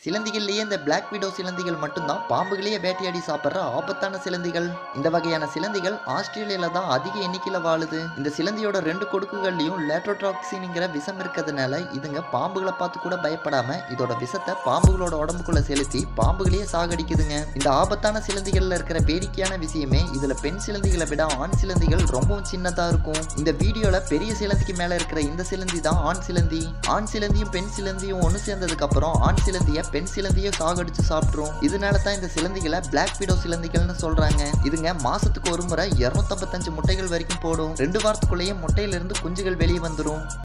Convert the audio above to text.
சிலந்திகள்லயே இந்த black widow சிலந்திகள் மட்டும்தான் பாம்புகளையே வேட்டையாடி சாப்பிட்ற ஆபத்தான சிலந்திகள் இந்த வகையான சிலந்திகள் ஆஸ்திரேலியால தான் அதிக எண்ணிக்கையில வாழுது இந்த சிலந்தியோட ரெண்டு கொடுக்குகள்லயும் லேட்ரோட்ராக்சின்ங்கிற விஷம் இருக்கிறதுனால இதுங்க பாம்புகளை பார்த்து கூட பயப்படாம இதோட விஷத்தை பாம்புகளோட உடம்புக்குள்ள செலுத்தி பாம்புகளையே சாகடிக்குதுங்க இந்த ஆபத்தான சிலந்திகள்ல இருக்கிற வேடிக்கையான விஷயமே இதுல பெண் சிலந்திகளை விட ஆண் சிலந்திகள் ரொம்பவும் சின்னதா இருக்கும் இந்த வீடியோல பெரிய சிலந்திக்கு மேல இருக்கிற இந்த சிலந்தி தான் ஆண் சிலந்தி ஆண் சிலந்தியும் பெண் சிலந்தியும் ஒன்று சேர்ந்ததுக்கு அப்புறம் ஆண் சிலந்திய பெண் சிலந்தியை சாகடிச்சு சாப்பிட்ரும் இதனால தான் இந்த சிலந்திகளை பிளாக் விடோ சிலந்திகள்னு சொல்றாங்க இதுங்க மாசத்துக்கு ஒரு முறை 255 முட்டைகள் வரைக்கும் போடும் ரெண்டு வாரத்துக்குள்ளேயே முட்டையிலிருந்து குஞ்சுகள் வெளியே வந்துடும்